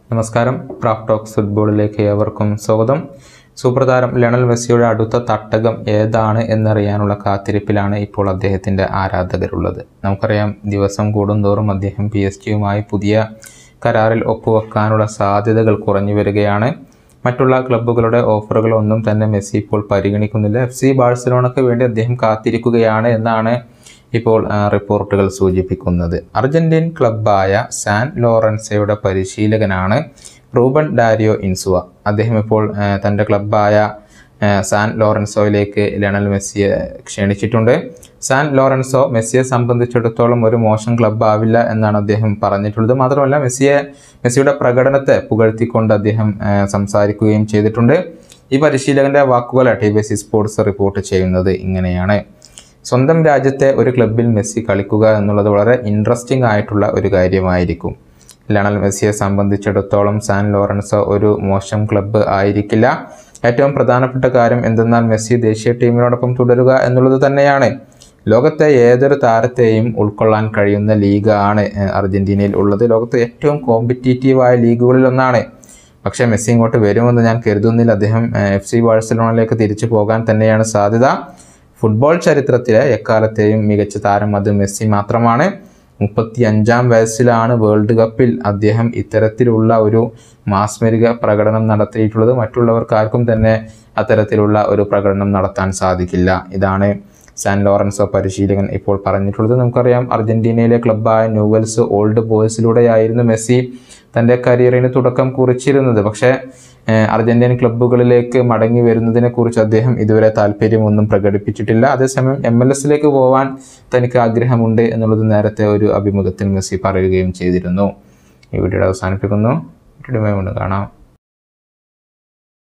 നമസ്കാരം craft talks ഫുട്ബോളിലേക്ക് ഏവർക്കും സ്വാഗതം സൂപ്പർ താരം ലയണൽ മെസ്സിയുടെ അടുത്ത തട്ടകം ഏതാണ് എന്നറിയാനുള്ള കാത്തിരിപ്പിലാണ് ഇപ്പോൾ അദ്ദേഹത്തിൻ്റെ ആരാധകരുള്ളത് നമുക്കറിയാം ദിവസം കൂടുന്തോറും അദ്ദേഹം പി എസ് ജിയുമായി പുതിയ കരാറിൽ ഒപ്പുവെക്കാനുള്ള സാധ്യതകൾ കുറഞ്ഞു വരികയാണ് മറ്റുള്ള ക്ലബ്ബുകളുടെ ഓഫറുകളൊന്നും തന്നെ മെസ്സി ഇപ്പോൾ പരിഗണിക്കുന്നില്ല എഫ് സി ബാഴ്സലോണയ്ക്ക് വേണ്ടി അദ്ദേഹം കാത്തിരിക്കുകയാണ് എന്നാണ് ഇപ്പോൾ ആ, റിപ്പോർട്ടുകൾ സൂചിപ്പിക്കുന്നത് അർജന്റീൻ ക്ലബ്ബായ സാൻ ലോറൻസയുടെ പരിശീലകനാണ് റൂബൻ ഡാരിയോ ഇൻസുവ അദ്ദേഹം ഇപ്പോൾ ആ, തൻ്റെ ക്ലബ്ബായ ആ, സാൻ ലോറൻസോയിലേക്ക് ലയണൽ മെസ്സിയെ ക്ഷണിച്ചിട്ടുണ്ട് സാൻ ലോറൻസോ മെസ്സിയെ സംബന്ധിച്ചിടത്തോളം ഒരു മോശം ക്ലബ്ബ് ആവില്ല എന്നാണ് അദ്ദേഹം പറഞ്ഞിട്ടുള്ളത് മാത്രമല്ല മെസ്സിയെ മെസ്സിയുടെ പ്രകടനത്തെ പുകഴ്ത്തിക്കൊണ്ട് അദ്ദേഹം ആ, സംസാരിക്കുകയും ചെയ്തിട്ടുണ്ട് ഈ പരിശീലകന്റെ വാക്കുകൾ T B C sports report ചെയ്യുന്നത് ഇങ്ങനെയാണ് സ്വന്തം രാജ്യത്തെ ഒരു ക്ലബിൽ മെസ്സി കളിക്കുക എന്നുള്ളത് വളരെ ഇൻട്രസ്റ്റിംഗ് ആയിട്ടുള്ള ഒരു കാര്യമായിരിക്കും ലയണൽ മെസ്സിയെ സംബന്ധിച്ചിടത്തോളം സാൻ ലോറൻസോ ഒരു മോശം ക്ലബ്ബ് ആയിരിക്കില്ല ഏറ്റവും പ്രധാനപ്പെട്ട കാര്യം എന്തെന്നാൽ മെസ്സി ദേശീയ ടീമിനോടൊപ്പം തുടരുക എന്നുള്ളത് തന്നെയാണ് ലോകത്തെ ഏതൊരു താരത്തെയും ഉൾക്കൊള്ളാൻ കഴിയുന്ന ലീഗാണ് ഏഹ്, അർജന്റീനയിൽ ഉള്ളത് ലോകത്തെ ഏറ്റവും കോമ്പറ്റീറ്റീവായ ലീഗുകളിൽ ഒന്നാണ് പക്ഷേ മെസ്സി ഇങ്ങോട്ട് വരുമെന്ന് ഞാൻ കരുതുന്നില്ല അദ്ദേഹം എഫ് സി ബാഴ്സലോണയിലേക്ക് തിരിച്ചു പോകാൻ തന്നെയാണ് സാധ്യത ഫുട്ബോൾ ചരിത്രത്തിലെ എക്കാലത്തെയും മികച്ച താരം അത് മെസ്സി മാത്രമാണ് മുപ്പത്തി അഞ്ചാം വയസ്സിലാണ് വേൾഡ് കപ്പിൽ അദ്ദേഹം ഇത്തരത്തിലുള്ള ഒരു മാസ്മരിക പ്രകടനം നടത്തിയിട്ടുള്ളത് മറ്റുള്ളവർക്കാർക്കും തന്നെ അത്തരത്തിലുള്ള ഒരു പ്രകടനം നടത്താൻ സാധിക്കില്ല ഇതാണ് സാൻ ലോറൻസോ പരിശീലകൻ ഇപ്പോൾ പറഞ്ഞിട്ടുള്ളത് നമുക്കറിയാം അർജന്റീനയിലെ ക്ലബ്ബായ ന്യൂവൽസ് ഓൾഡ് ബോയ്സിലൂടെയായിരുന്നു മെസ്സി തൻ്റെ കരിയറിന് തുടക്കം കുറിച്ചിരുന്നത് പക്ഷേ ഏഹ്, അർജന്റീൻ ക്ലബ്ബുകളിലേക്ക് മടങ്ങി വരുന്നതിനെ കുറിച്ച് അദ്ദേഹം ഇതുവരെ താല്പര്യമൊന്നും പ്രകടിപ്പിച്ചിട്ടില്ല അതേസമയം എം എൽ എസിലേക്ക് പോകാൻ തനിക്ക് ആഗ്രഹമുണ്ട് എന്നുള്ളത് നേരത്തെ ഒരു അഭിമുഖത്തിൽ മെസ്സി പറയുകയും ചെയ്തിരുന്നു ഈ വീഡിയോ അവസാനിപ്പിക്കുന്നു വീഡിയോ വീണ്ടും കാണാം